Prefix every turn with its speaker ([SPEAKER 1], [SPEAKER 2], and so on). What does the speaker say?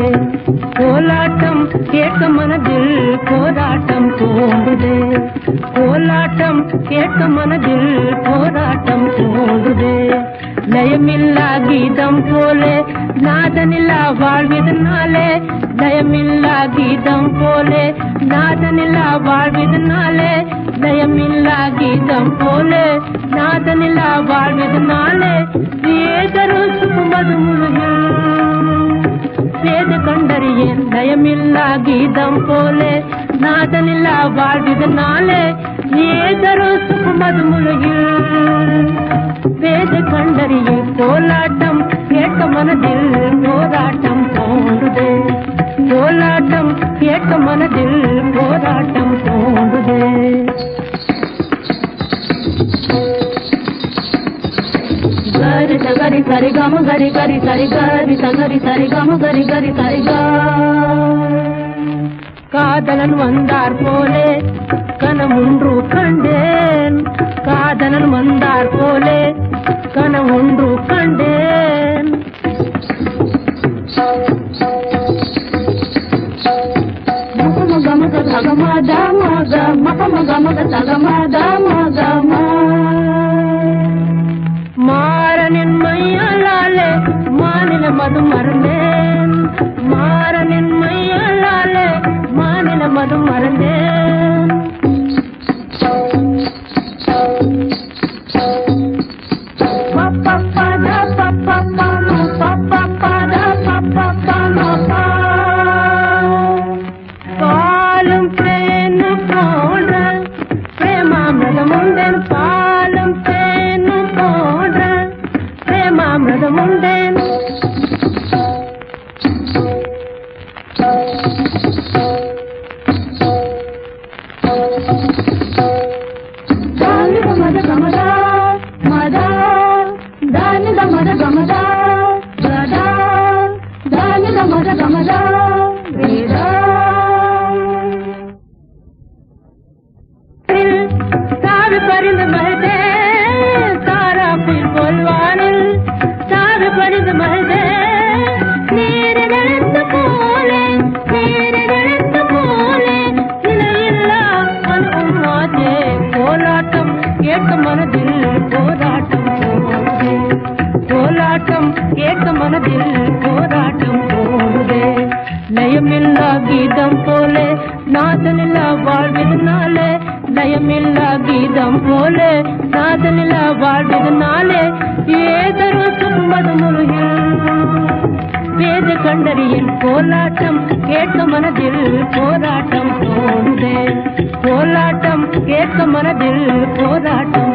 [SPEAKER 1] கோலாட்டம் கேட்க மனதில் போராட்டம் தோன்றுதே கோலாட்டம் கேட்க மனதில் போராட்டம் தோன்றுதே லயமில்லா கீதம் போலே நாதனில்லா வாழ்வதனாலே லயமில்லா கீதம் போலே நாதனில்லா வாழ்வதனாலே லயமில்லா கீதம் போலே நாதனில்லா வாழ்வதனாலே வேதரு சுமது முழுகில் வேத கண்டறியேன் லயமில்லா கீதம் போலே நாதனில்லா வாழ்வதனாலே ஏதரு சுமது முழுகில் வேத கண்டறிய கோலாட்டம் கேட்க மனதில் போராட்டம் தோன்றுதே கோலாட்டம் கேட்க மனதில் போராட்டம் தோன்றுதே
[SPEAKER 2] గరి సగరి సరి గమ గరి గరి సరి గరి సగరి సరి గమ గరి గరి సరిగా
[SPEAKER 1] காதலன் வந்தார் போலே கனமொன்று கண்டேன் காதலன் வந்தார் போலே கனமொன்று கண்டேன்
[SPEAKER 2] మగమ గమగ సగమ దమగ మగమ గమగ సగమ దమగ
[SPEAKER 1] மாறனின் மையலாலே மாநில மது மறந்தேன் மாறனின் மையலாலே மாநில மது மறந்தேன் பாலும் தேனு போன்ற பிரேமாமிரதம் உண்டேன் பாலும் தேனு போன்ற பிரேமாமிரதம் உண்டேன்
[SPEAKER 2] మద గమద మద దాని గమద గమద గద దాని గమద గమద వేద
[SPEAKER 1] சாவி பறிந்து மருதே தாராப்பில் கொள்வானில் சாவி பறிந்து மருதே நீர் நினைத்த போலே நீர் நினைத்த போலே நிலையில்லா அன்பும் மாதே கோலாட்டம் கேட்க மனதில் போராட்டம் போகுதே கோலாட்டம் கேட்க மனதில் போராட்டம் போகுதே லயமில்லா கீதம் போலே நாதனில்லா வாழ்வதனாலே லயமில்லா கீதம் போலே நாதனில்லா வாழ்வதனாலே ஏதரு சும்மது முருகில் வேத கண்டறியின் கோலாட்டம் கேட்க மனதில் போராட்டம் தோணுதே கோலாட்டம் கேட்க மனதில் போராட்டம்